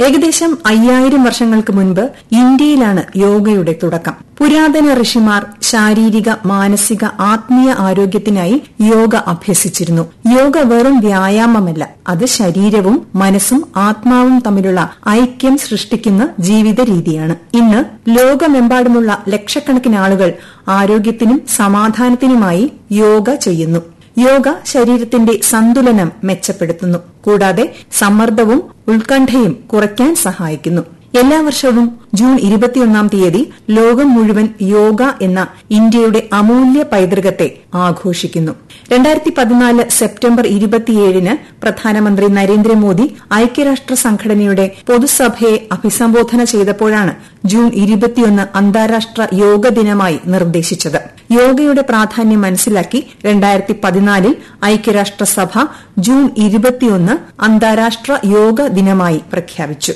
ഏകദേശം അയ്യായിരം വർഷങ്ങൾക്ക് മുൻപ് ഇന്ത്യയിലാണ് യോഗയുടെ തുടക്കം പുരാതന ഋഷിമാർ ശാരീരിക മാനസിക ആത്മീയ ആരോഗ്യത്തിനായി യോഗ അഭ്യസിച്ചിരുന്നു യോഗ വെറും വ്യായാമമല്ല അത് ശരീരവും മനസ്സും ആത്മാവും തമ്മിലുള്ള ഐക്യം സൃഷ്ടിക്കുന്ന ജീവിത രീതിയാണ് ഇന്ന് ലോകമെമ്പാടുമുള്ള ലക്ഷക്കണക്കിന് ആളുകൾ ആരോഗ്യത്തിനും സമാധാനത്തിനുമായി യോഗ ചെയ്യുന്നു യോഗ ശരീരത്തിന്റെ സന്തുലനം മെച്ചപ്പെടുത്തുന്നു കൂടാതെ സമ്മർദ്ദവും ഉത്കണ്ഠയും കുറയ്ക്കാൻ സഹായിക്കുന്നു എല്ലാ വർഷവും ജൂൺ ഇരുപത്തിയൊന്നാം തീയതി ലോകം മുഴുവൻ യോഗ എന്ന ഇന്ത്യയുടെ അമൂല്യ പൈതൃകത്തെ ആഘോഷിക്കുന്നു രണ്ടായിരത്തി പതിനാല് സെപ്റ്റംബർ ഇരുപത്തിയേഴിന് പ്രധാനമന്ത്രി നരേന്ദ്രമോദി ഐക്യരാഷ്ട്ര സംഘടനയുടെ പൊതുസഭയെ അഭിസംബോധന ചെയ്തപ്പോഴാണ് ജൂൺ ഇരുപത്തിയൊന്ന് അന്താരാഷ്ട്ര യോഗ ദിനമായി നിർദ്ദേശിച്ചത് യോഗയുടെ പ്രാധാന്യം മനസ്സിലാക്കി രണ്ടായിരത്തി പതിനാലിൽ ഐക്യരാഷ്ട്രസഭ ജൂൺ ഇരുപത്തിയൊന്ന് അന്താരാഷ്ട്ര യോഗ ദിനമായി പ്രഖ്യാപിച്ചു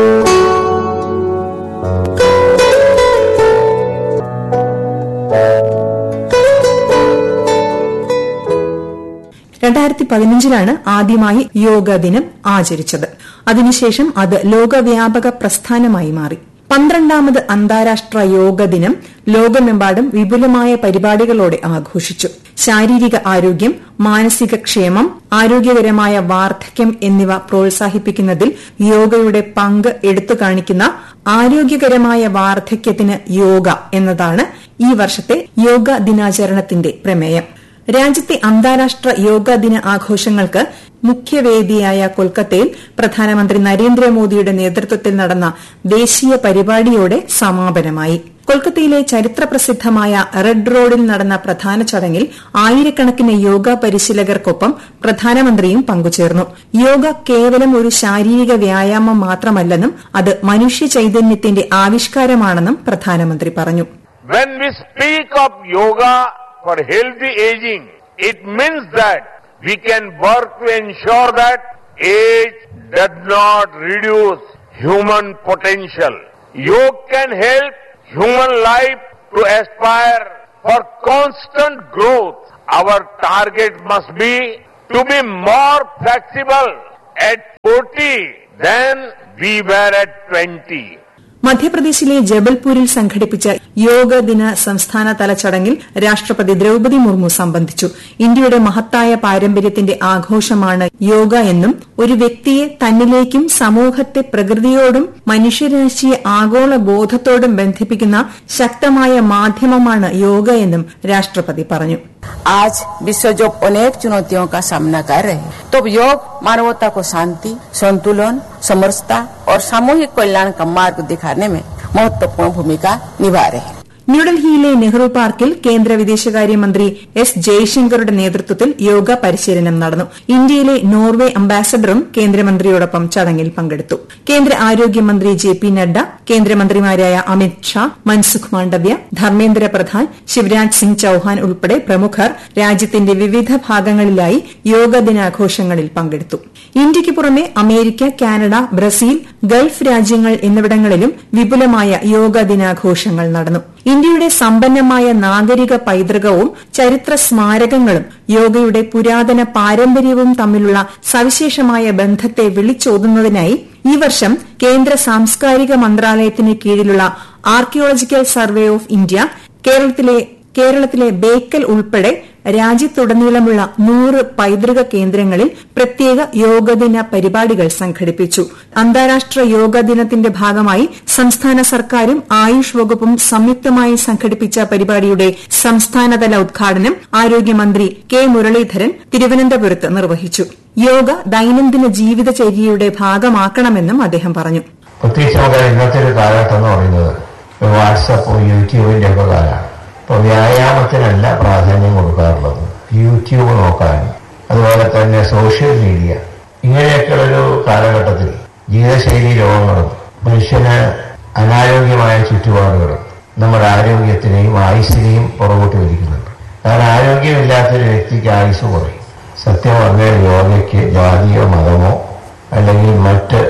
രണ്ടായിരത്തി പതിനഞ്ചിലാണ് ആദ്യമായി യോഗ ദിനം ആചരിച്ചത് അതിനുശേഷം അത് ലോകവ്യാപക പ്രസ്ഥാനമായി മാറി പന്ത്രണ്ടാമത് അന്താരാഷ്ട്ര യോഗ ദിനം ലോകമെമ്പാടും വിപുലമായ പരിപാടികളോടെ ആഘോഷിച്ചു ശാരീരിക ആരോഗ്യം മാനസിക ക്ഷേമം ആരോഗ്യകരമായ വാർദ്ധക്യം എന്നിവ പ്രോത്സാഹിപ്പിക്കുന്നതിൽ യോഗയുടെ പങ്ക് എടുത്തു കാണിക്കുന്ന ആരോഗ്യകരമായ വാർദ്ധക്യത്തിന് യോഗ എന്നതാണ് ഈ വർഷത്തെ യോഗ ദിനാചരണത്തിന്റെ പ്രമേയം രാജ്യത്തെ അന്താരാഷ്ട്ര യോഗ ദിന ആഘോഷങ്ങൾക്ക് മുഖ്യവേദിയായ കൊൽക്കത്തയിൽ പ്രധാനമന്ത്രി നരേന്ദ്രമോദിയുടെ നേതൃത്വത്തിൽ നടന്ന ദേശീയ പരിപാടിയോടെ സമാപനമായി കൊൽക്കത്തയിലെ ചരിത്രപ്രസിദ്ധമായ റെഡ് റോഡിൽ നടന്ന പ്രധാന ചടങ്ങിൽ ആയിരക്കണക്കിന് യോഗ പരിശീലകർക്കൊപ്പം പ്രധാനമന്ത്രിയും പങ്കുചേർന്നു യോഗ കേവലം ഒരു ശാരീരിക വ്യായാമം മാത്രമല്ലെന്നും അത് മനുഷ്യ ചൈതന്യത്തിന്റെ ആവിഷ്കാരമാണെന്നും പ്രധാനമന്ത്രി പറഞ്ഞു When we speak of yoga for healthy aging, it means that we can work to ensure that age does not reduce human potential. Yoga can help human life to aspire for constant growth. Our target must be to be more flexible at 40 than we were at 20. മധ്യപ്രദേശിലെ ജബൽപൂരിൽ സംഘടിപ്പിച്ച യോഗ ദിന സംസ്ഥാനതല ചടങ്ങിൽ രാഷ്ട്രപതി ദ്രൌപതി മുർമു സംബന്ധിച്ചു ഇന്ത്യയുടെ മഹത്തായ പാരമ്പര്യത്തിന്റെ ആഘോഷമാണ് യോഗ എന്നും ഒരു വ്യക്തിയെ തന്നിലേക്കും സമൂഹത്തെ പ്രകൃതിയോടും മനുഷ്യരാശിയെ ആഗോള ബോധത്തോടും ബന്ധിപ്പിക്കുന്ന ശക്തമായ മാധ്യമമാണ് യോഗ എന്നും രാഷ്ട്രപതി പറഞ്ഞു आज विश्व जो अनेक चुनौतियों का सामना कर रहे हैं तो योग मानवता को शांति संतुलन समरसता और सामूहिक कल्याण का मार्ग दिखाने में महत्वपूर्ण भूमिका निभा रहे हैं ന്യൂഡൽഹിയിലെ നെഹ്റു പാർക്കിൽ കേന്ദ്ര വിദേശകാര്യമന്ത്രി എസ് ജയശങ്കറുടെ നേതൃത്വത്തിൽ യോഗ പരിശീലനം നടന്നു ഇന്ത്യയിലെ നോർവെ അംബാസഡറും കേന്ദ്രമന്ത്രിയോടൊപ്പം ചടങ്ങിൽ പങ്കെടുത്തു കേന്ദ്ര ആരോഗ്യമന്ത്രി ജെ പി നഡ്ഡ കേന്ദ്രമന്ത്രിമാരായ അമിത് ഷാ മൻസുഖ് മാണ്ഡവ്യ ധർമ്മേന്ദ്ര പ്രധാൻ ശിവരാജ് സിംഗ് ചൌഹാൻ ഉൾപ്പെടെ പ്രമുഖർ രാജ്യത്തിന്റെ വിവിധ ഭാഗങ്ങളിലായി യോഗ ദിനാഘോഷങ്ങളിൽ പങ്കെടുത്തു ഇന്ത്യയ്ക്ക് പുറമെ അമേരിക്ക കാനഡ ബ്രസീൽ ഗൾഫ് രാജ്യങ്ങൾ എന്നിവിടങ്ങളിലും വിപുലമായ യോഗ ദിനാഘോഷങ്ങൾ നടന്നു ഇന്ത്യയുടെ സമ്പന്നമായ നാഗരിക പൈതൃകവും ചരിത്ര സ്മാരകങ്ങളും യോഗയുടെ പുരാതന പാരമ്പര്യവും തമ്മിലുള്ള സവിശേഷമായ ബന്ധത്തെ വിളിച്ചോതുന്നതിനായി ഈ വർഷം കേന്ദ്ര സാംസ്കാരിക മന്ത്രാലയത്തിന് കീഴിലുള്ള ആർക്കിയോളജിക്കൽ സർവേ ഓഫ് ഇന്ത്യ കേരളത്തിലെ കേരളത്തിലെ ബേക്കൽ ഉൾപ്പെടെ രാജ്യത്തുടനീളമുള്ള നൂറ് പൈതൃക കേന്ദ്രങ്ങളിൽ പ്രത്യേക യോഗദിന പരിപാടികൾ സംഘടിപ്പിച്ചു അന്താരാഷ്ട്ര യോഗ ദിനത്തിന്റെ ഭാഗമായി സംസ്ഥാന സർക്കാരും ആയുഷ് വകുപ്പും സംയുക്തമായി സംഘടിപ്പിച്ച പരിപാടിയുടെ സംസ്ഥാനതല ഉദ്ഘാടനം ആരോഗ്യമന്ത്രി കെ മുരളീധരൻ തിരുവനന്തപുരത്ത് നിർവഹിച്ചു യോഗ ദൈനംദിന ജീവിതചര്യയുടെ ഭാഗമാക്കണമെന്നും അദ്ദേഹം പറഞ്ഞു പ്രത്യേകിച്ച് നമുക്ക് ഇന്നത്തെ ഒരു കാലഘട്ടം എന്ന് പറയുന്നത് വാട്സപ്പും യൂട്യൂബിന്റെ ഒക്കെ കാലമാണ് ഇപ്പൊ വ്യായാമത്തിനല്ല പ്രാധാന്യം കൊടുക്കാറുള്ളത് യൂട്യൂബ് നോക്കാൻ അതുപോലെ തന്നെ സോഷ്യൽ മീഡിയ ഇങ്ങനെയൊക്കെയുള്ളൊരു കാലഘട്ടത്തിൽ ജീവിതശൈലി രോഗങ്ങളും മനുഷ്യന് അനാരോഗ്യമായ ചുറ്റുപാടുകളും നമ്മുടെ ആരോഗ്യത്തിനെയും ആയുസ്സിനെയും പുറകോട്ട് വലിക്കുന്നുണ്ട് കാരണം ആരോഗ്യമില്ലാത്തൊരു വ്യക്തിക്ക് ആയുസ് കുറയും സത്യം പറഞ്ഞാൽ യോഗയ്ക്ക് ജാതിയോ മതമോ അല്ലെങ്കിൽ മറ്റ്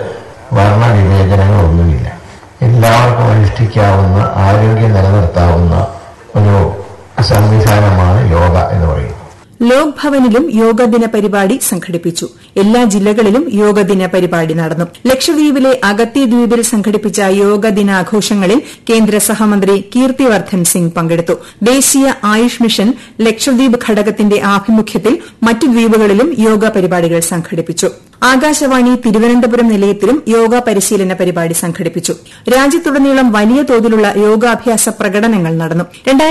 വർണ്ണവിവേചനങ്ങളൊന്നുമില്ല എല്ലാവർക്കും അനുഷ്ഠിക്കാവുന്ന ആരോഗ്യം നിലനിർത്താവുന്ന ഒരു സംവിധാനമാണ് യോഗ എന്ന് പറയുന്നത് ലോക് രാജ്ഭവനിലും യോഗദിന പരിപാടി സംഘടിപ്പിച്ചു എല്ലാ ജില്ലകളിലും യോഗദിന പരിപാടി നടന്നു ലക്ഷദ്വീപിലെ അഗത്തി ദ്വീപിൽ സംഘടിപ്പിച്ച യോഗ ദിനാഘോഷങ്ങളിൽ കേന്ദ്ര സഹമന്ത്രി കീർത്തിവർദ്ധൻ സിംഗ് പങ്കെടുത്തു ദേശീയ ആയുഷ് മിഷൻ ലക്ഷദ്വീപ് ഘടകത്തിന്റെ ആഭിമുഖ്യത്തിൽ മറ്റു ദ്വീപുകളിലും യോഗ പരിപാടികൾ സംഘടിപ്പിച്ചു ആകാശവാണി തിരുവനന്തപുരം നിലയത്തിലും യോഗ പരിശീലന പരിപാടി സംഘടിപ്പിച്ചു രാജ്യത്തുടനീളം വലിയ തോതിലുള്ള യോഗാഭ്യാസ പ്രകടനങ്ങൾ നടന്നു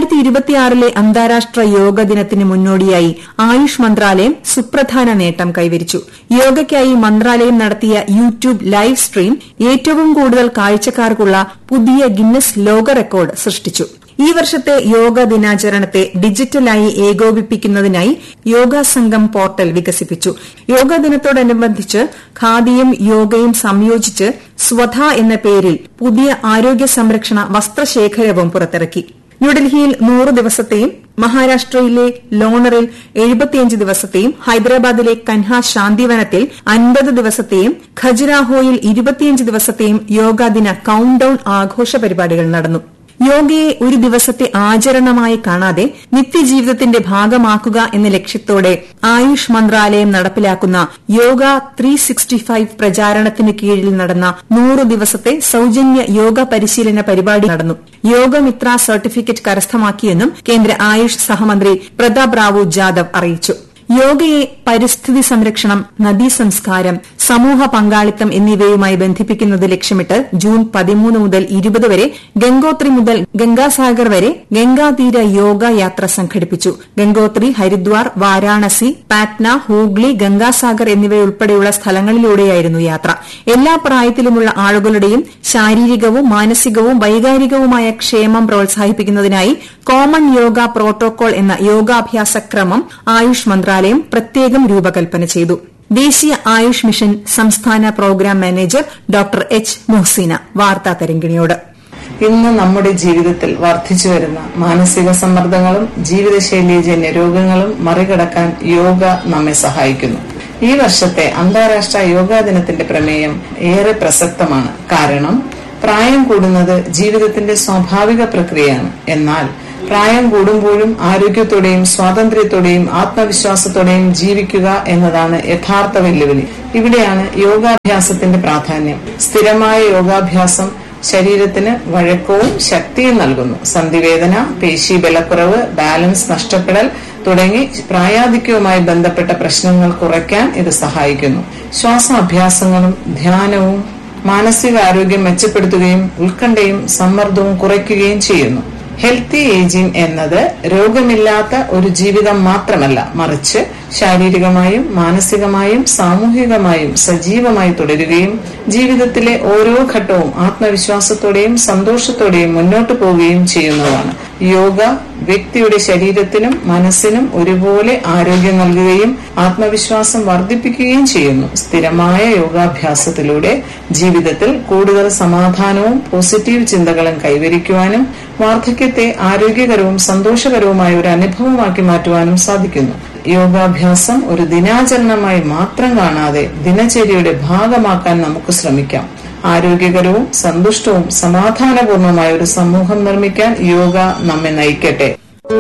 ലെ അന്താരാഷ്ട്ര യോഗ ദിനത്തിന് മുന്നോടിയായി ആയുഷ് മന്ത്രാലയം സുപ്രധാന നേട്ടം കൈവരിച്ചു യോഗയ്ക്കായി മന്ത്രാലയം നടത്തിയ യൂട്യൂബ് ലൈവ് സ്ട്രീം ഏറ്റവും കൂടുതൽ കാഴ്ചക്കാർക്കുള്ള പുതിയ ഗിന്നസ് ലോക റെക്കോർഡ് സൃഷ്ടിച്ചു ഈ വർഷത്തെ യോഗ ദിനാചരണത്തെ ഡിജിറ്റലായി ഏകോപിപ്പിക്കുന്നതിനായി യോഗ സംഘം പോർട്ടൽ വികസിപ്പിച്ചു യോഗ ദിനത്തോടനുബന്ധിച്ച് ഖാദിയും യോഗയും സംയോജിച്ച് സ്വധ എന്ന പേരിൽ പുതിയ ആരോഗ്യ സംരക്ഷണ വസ്ത്രശേഖരവും പുറത്തിറക്കി ന്യൂഡൽഹിയിൽ നൂറ് ദിവസത്തെയും മഹാരാഷ്ട്രയിലെ ലോണറിൽ എഴുപത്തിയഞ്ച് ദിവസത്തെയും ഹൈദരാബാദിലെ കൻഹ ശാന്തിവനത്തിൽ അൻപത് ദിവസത്തെയും ഖജുരാഹോയിൽ ഇരുപത്തിയഞ്ച് ദിവസത്തെയും യോഗാദിന കൌണ്ട് ഡൌൺ ആഘോഷ പരിപാടികൾ നടന്നു യോഗയെ ഒരു ദിവസത്തെ ആചരണമായി കാണാതെ നിത്യജീവിതത്തിന്റെ ഭാഗമാക്കുക എന്ന ലക്ഷ്യത്തോടെ ആയുഷ് മന്ത്രാലയം നടപ്പിലാക്കുന്ന യോഗ ത്രീ സിക്സ്റ്റി ഫൈവ് പ്രചാരണത്തിന് കീഴിൽ നടന്ന നൂറ് ദിവസത്തെ സൌജന്യ യോഗ പരിശീലന പരിപാടി നടന്നു യോഗമിത്ര സർട്ടിഫിക്കറ്റ് കരസ്ഥമാക്കിയെന്നും കേന്ദ്ര ആയുഷ് സഹമന്ത്രി പ്രതാപ് റാവു ജാദവ് അറിയിച്ചു യോഗയെ പരിസ്ഥിതി സംരക്ഷണം നദീസംസ്കാരം സമൂഹ പങ്കാളിത്തം എന്നിവയുമായി ബന്ധിപ്പിക്കുന്നത് ലക്ഷ്യമിട്ട് ജൂൺ പതിമൂന്ന് മുതൽ ഇരുപത് വരെ ഗംഗോത്രി മുതൽ ഗംഗാസാഗർ വരെ ഗംഗാതീര യോഗ യാത്ര സംഘടിപ്പിച്ചു ഗംഗോത്രി ഹരിദ്വാർ വാരാണസി പാറ്റ്ന ഹൂഗ്ലി ഗംഗാസാഗർ എന്നിവയുൾപ്പെടെയുള്ള സ്ഥലങ്ങളിലൂടെയായിരുന്നു യാത്ര എല്ലാ പ്രായത്തിലുമുള്ള ആളുകളുടെയും ശാരീരികവും മാനസികവും വൈകാരികവുമായ ക്ഷേമം പ്രോത്സാഹിപ്പിക്കുന്നതിനായി കോമൺ യോഗ പ്രോട്ടോകോൾ എന്ന യോഗാഭ്യാസ ക്രമം ആയുഷ് മന്ത്രാലയം പ്രത്യേകം രൂപകൽപ്പന ചെയ്തു ദേശീയ ആയുഷ് മിഷൻ സംസ്ഥാന programme manager doctor H Muhsina വാർത്താ തരംഗിണിയോട് ഇന്ന് നമ്മുടെ ജീവിതത്തിൽ വർദ്ധിച്ചു വരുന്ന മാനസിക സമ്മർദ്ദങ്ങളും ജീവിതശൈലീജന്യ രോഗങ്ങളും മറികടക്കാൻ യോഗ നമ്മെ സഹായിക്കുന്നു ഈ വർഷത്തെ അന്താരാഷ്ട്ര യോഗാ ദിനത്തിന്റെ പ്രമേയം ഏറെ പ്രസക്തമാണ് കാരണം പ്രായം കൂടുന്നത് ജീവിതത്തിന്റെ സ്വാഭാവിക പ്രക്രിയയാണ് എന്നാൽ പ്രായം കൂടുമ്പോഴും ആരോഗ്യത്തോടെയും സ്വാതന്ത്ര്യത്തോടെയും ആത്മവിശ്വാസത്തോടെയും ജീവിക്കുക എന്നതാണ് യഥാർത്ഥ വെല്ലുവിളി ഇവിടെയാണ് യോഗാഭ്യാസത്തിന്റെ പ്രാധാന്യം സ്ഥിരമായ യോഗാഭ്യാസം ശരീരത്തിന് വഴക്കവും ശക്തിയും നൽകുന്നു സന്ധിവേദന പേശി ബലക്കുറവ് ബാലൻസ് നഷ്ടപ്പെടൽ തുടങ്ങി പ്രായാധിക്യവുമായി ബന്ധപ്പെട്ട പ്രശ്നങ്ങൾ കുറയ്ക്കാൻ ഇത് സഹായിക്കുന്നു ശ്വാസാഭ്യാസങ്ങളും ധ്യാനവും മാനസികാരോഗ്യം മെച്ചപ്പെടുത്തുകയും ഉത്കണ്ഠയും സമ്മർദ്ദവും കുറയ്ക്കുകയും ചെയ്യുന്നു ഹെൽത്തി ഏജിംഗ് എന്നത് രോഗമില്ലാത്ത ഒരു ജീവിതം മാത്രമല്ല മറിച്ച് ശാരീരികമായും മാനസികമായും സാമൂഹികമായും സജീവമായി തുടരുകയും ജീവിതത്തിലെ ഓരോ ഘട്ടവും ആത്മവിശ്വാസത്തോടെയും സന്തോഷത്തോടെയും മുന്നോട്ടു പോവുകയും ചെയ്യുന്നതാണ് യോഗ വ്യക്തിയുടെ ശരീരത്തിനും മനസ്സിനും ഒരുപോലെ ആരോഗ്യം നൽകുകയും ആത്മവിശ്വാസം വർദ്ധിപ്പിക്കുകയും ചെയ്യുന്നു സ്ഥിരമായ യോഗാഭ്യാസത്തിലൂടെ ജീവിതത്തിൽ കൂടുതൽ സമാധാനവും പോസിറ്റീവ് ചിന്തകളും കൈവരിക്കുവാനും വാർദ്ധക്യത്തെ ആരോഗ്യകരവും സന്തോഷകരവുമായ ഒരു അനുഭവമാക്കി മാറ്റുവാനും സാധിക്കുന്നു യോഗാഭ്യാസം ഒരു ദിനാചരണമായി മാത്രം കാണാതെ ദിനചര്യയുടെ ഭാഗമാക്കാൻ നമുക്ക് ശ്രമിക്കാം ആരോഗ്യകരവും സന്തുഷ്ടവും സമാധാനപൂർണമായ ഒരു സമൂഹം നിർമ്മിക്കാൻ യോഗ നമ്മെ നയിക്കട്ടെ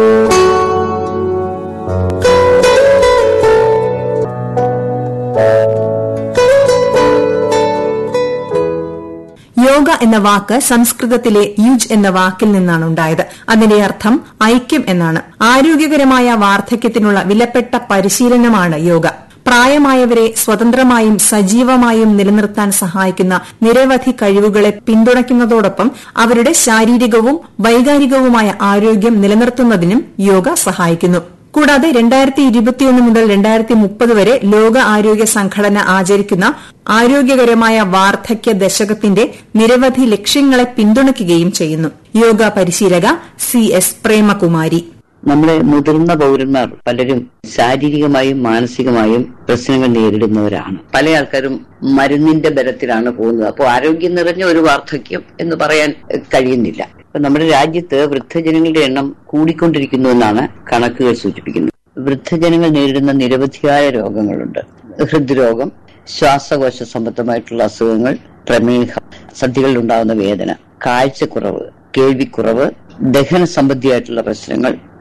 യോഗ എന്ന വാക്ക് സംസ്കൃതത്തിലെ യുജ് എന്ന വാക്കിൽ നിന്നാണ് ഉണ്ടായത് അതിന്റെ അർത്ഥം ഐക്യം എന്നാണ് ആരോഗ്യകരമായ വാർദ്ധക്യത്തിനുള്ള വിലപ്പെട്ട പരിശീലനമാണ് യോഗ പ്രായമായവരെ സ്വതന്ത്രമായും സജീവമായും നിലനിർത്താൻ സഹായിക്കുന്ന നിരവധി കഴിവുകളെ പിന്തുണയ്ക്കുന്നതോടൊപ്പം അവരുടെ ശാരീരികവും വൈകാരികവുമായ ആരോഗ്യം നിലനിർത്തുന്നതിനും യോഗ സഹായിക്കുന്നു കൂടാതെ രണ്ടായിരത്തി ഇരുപത്തിയൊന്ന് മുതൽ രണ്ടായിരത്തി മുപ്പത് വരെ ലോക ആരോഗ്യ സംഘടന ആചരിക്കുന്ന ആരോഗ്യകരമായ വാർദ്ധക്യ ദശകത്തിന്റെ നിരവധി ലക്ഷ്യങ്ങളെ പിന്തുണയ്ക്കുകയും ചെയ്യുന്നു യോഗ പരിശീലക സി എസ് പ്രേമകുമാരി നമ്മുടെ മുതിർന്ന പൗരന്മാർ പലരും ശാരീരികമായും മാനസികമായും പ്രശ്നങ്ങൾ നേരിടുന്നവരാണ് പല ആൾക്കാരും മരുന്നിന്റെ ബലത്തിലാണ് പോകുന്നത് അപ്പോൾ ആരോഗ്യം നിറഞ്ഞ ഒരു വാർദ്ധക്യം എന്ന് പറയാൻ കഴിയുന്നില്ല അപ്പൊ നമ്മുടെ രാജ്യത്ത് വൃദ്ധജനങ്ങളുടെ എണ്ണം കൂടിക്കൊണ്ടിരിക്കുന്നു എന്നാണ് കണക്കുകൾ സൂചിപ്പിക്കുന്നത് വൃദ്ധജനങ്ങൾ നേരിടുന്ന നിരവധിയായ രോഗങ്ങളുണ്ട് ഹൃദ്രോഗം ശ്വാസകോശ സംബന്ധമായിട്ടുള്ള അസുഖങ്ങൾ പ്രമേഹം സന്ധികളിൽ ഉണ്ടാകുന്ന വേദന കാഴ്ചക്കുറവ് കേൾവിക്കുറവ് ദഹന സംബന്ധിയായിട്ടുള്ള പ്രശ്നങ്ങൾ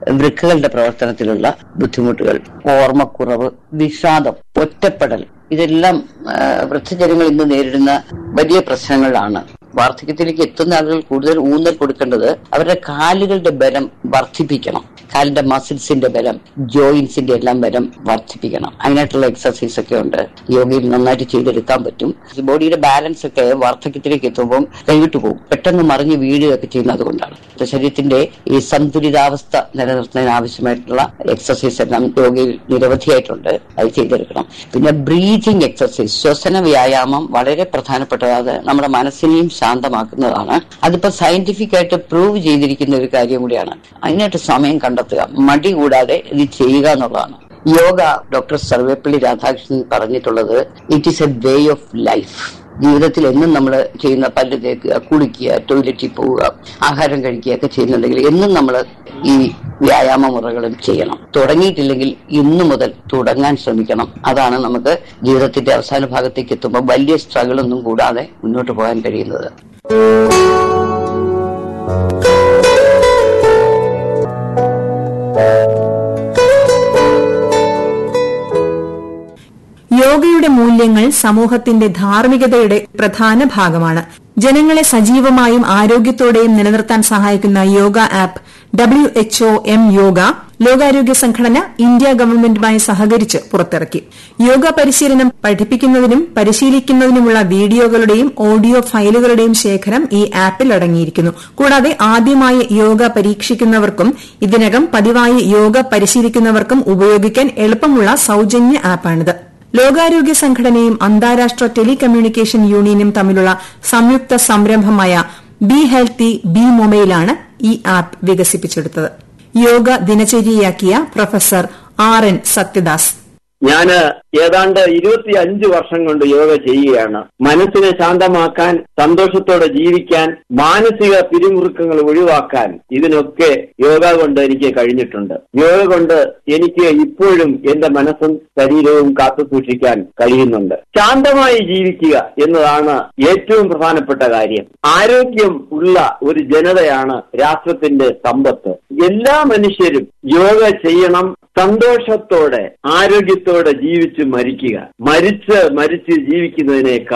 വൃക്കകളുടെ പ്രവർത്തനത്തിലുള്ള ബുദ്ധിമുട്ടുകൾ ഓർമ്മക്കുറവ് വിഷാദം ഒറ്റപ്പെടൽ ഇതെല്ലാം ആ, വൃദ്ധജനങ്ങൾ ഇന്ന് നേരിടുന്ന വലിയ പ്രശ്നങ്ങളാണ് വാർദ്ധക്യത്തിലേക്ക് എത്തുന്ന ആളുകൾ കൂടുതൽ ഊന്നൽ കൊടുക്കേണ്ടത് അവരുടെ കാലുകളുടെ ബലം വർദ്ധിപ്പിക്കണം കാലിന്റെ മസിൽസിന്റെ ബലം ജോയിന്റ്സിന്റെ എല്ലാം ബലം വർദ്ധിപ്പിക്കണം അതിനായിട്ടുള്ള എക്സസൈസ് ഒക്കെ ഉണ്ട് യോഗയിൽ നന്നായിട്ട് ചെയ്തെടുക്കാൻ പറ്റും ബോഡിയുടെ ബാലൻസ് ഒക്കെ വാർദ്ധക്യത്തിലേക്ക് എത്തുമ്പോൾ കൈവിട്ടു പോകും പെട്ടെന്ന് മറിഞ്ഞ് വീഴുകയൊക്കെ ചെയ്യുന്നത് കൊണ്ടാണ് ശരീരത്തിന്റെ ഈ സന്തുലിതാവസ്ഥ നിലനിർത്തുന്നതിന് ആവശ്യമായിട്ടുള്ള എക്സസൈസ് എല്ലാം യോഗയിൽ നിരവധിയായിട്ടുണ്ട് അത് ചെയ്തെടുക്കണം പിന്നെ ബ്രീതിങ് എക്സസൈസ് ശ്വസന വ്യായാമം വളരെ പ്രധാനപ്പെട്ടതാണ് നമ്മുടെ മനസ്സിനെയും ശാന്തമാക്കുന്നതാണ് അതിപ്പോ സയന്റിഫിക് ആയിട്ട് പ്രൂവ് ചെയ്തിരിക്കുന്ന ഒരു കാര്യം കൂടിയാണ് അതിനായിട്ട് സമയം കണ്ടെത്തുക മടി കൂടാതെ ഇത് ചെയ്യുക എന്നുള്ളതാണ് യോഗ ഡോക്ടർ സർവേപ്പള്ളി രാധാകൃഷ്ണൻ പറഞ്ഞിട്ടുള്ളത് it is a way of life ജീവിതത്തിൽ എന്നും നമ്മൾ ചെയ്യുന്ന പല്ല് തേക്കുക കുളിക്കുക ടോയ്ലറ്റിൽ പോവുക ആഹാരം കഴിക്കുക ഒക്കെ ചെയ്യുന്നുണ്ടെങ്കിൽ എന്നും നമ്മൾ ഈ വ്യായാമ മുറകളും ചെയ്യണം തുടങ്ങിയിട്ടില്ലെങ്കിൽ ഇന്നു മുതൽ തുടങ്ങാൻ ശ്രമിക്കണം അതാണ് നമുക്ക് ജീവിതത്തിന്റെ അവസാന ഭാഗത്തേക്ക് എത്തുമ്പോൾ വലിയ സ്ട്രഗിൾ ഒന്നും കൂടാതെ മുന്നോട്ട് പോകാൻ കഴിയുന്നത് യോഗയുടെ മൂല്യങ്ങൾ സമൂഹത്തിന്റെ ധാർമ്മികതയുടെ പ്രധാന ഭാഗമാണ് ജനങ്ങളെ സജീവമായും ആരോഗ്യത്തോടെയും നിലനിർത്താൻ സഹായിക്കുന്ന yoga app W H O M yoga ലോകാരോഗ്യ സംഘടന ഇന്ത്യ ഗവൺമെന്റുമായി സഹകരിച്ച് പുറത്തിറക്കി യോഗ പരിശീലനം പഠിപ്പിക്കുന്നതിനും പരിശീലിക്കുന്നതിനുമുള്ള വീഡിയോകളുടെയും ഓഡിയോ ഫയലുകളുടെയും ശേഖരം ഈ ആപ്പിൽ അടങ്ങിയിരിക്കുന്നു കൂടാതെ ആദ്യമായി യോഗ പരീക്ഷിക്കുന്നവർക്കും ഇതിനകം പതിവായി യോഗ പരിശീലിക്കുന്നവർക്കും ഉപയോഗിക്കാൻ എളുപ്പമുള്ള സൌജന്യ ആപ്പാണിത് ലോകാരോഗ്യ സംഘടനയും അന്താരാഷ്ട്ര ടെലികമ്മ്യൂണിക്കേഷൻ യൂണിയനും തമ്മിലുള്ള സംയുക്ത സംരംഭമായ ബി ഹെൽത്തി ബി മൊബൈലാണ് ഈ ആപ്പ് വികസിപ്പിച്ചെടുത്തത് യോഗ ദിനചര്യയാക്കിയ പ്രൊഫസർ ആർ എൻ സത്യദാസ് ഞാന് ഏതാണ്ട് ഇരുപത്തി അഞ്ച് വർഷം കൊണ്ട് യോഗ ചെയ്യുകയാണ് മനസ്സിനെ ശാന്തമാക്കാൻ സന്തോഷത്തോടെ ജീവിക്കാൻ മാനസിക പിരിമുറുക്കങ്ങൾ ഒഴിവാക്കാൻ ഇതിനൊക്കെ യോഗ കൊണ്ട് എനിക്ക് കഴിഞ്ഞിട്ടുണ്ട് യോഗ കൊണ്ട് എനിക്ക് ഇപ്പോഴും എന്റെ മനസ്സും ശരീരവും കാത്തു സൂക്ഷിക്കാൻ കഴിയുന്നുണ്ട് ശാന്തമായി ജീവിക്കുക എന്നതാണ് ഏറ്റവും പ്രധാനപ്പെട്ട കാര്യം ആരോഗ്യം ഉള്ള ഒരു ജനതയാണ് രാഷ്ട്രത്തിന്റെ സമ്പത്ത് എല്ലാ മനുഷ്യരും യോഗ ചെയ്യണം സന്തോഷത്തോടെ ആരോഗ്യത്തോടെ ജീവിച്ച് മരിക്കുക മരിച്ച് മരിച്ച് ജീവിക്കുന്നതിനേക്കാൾ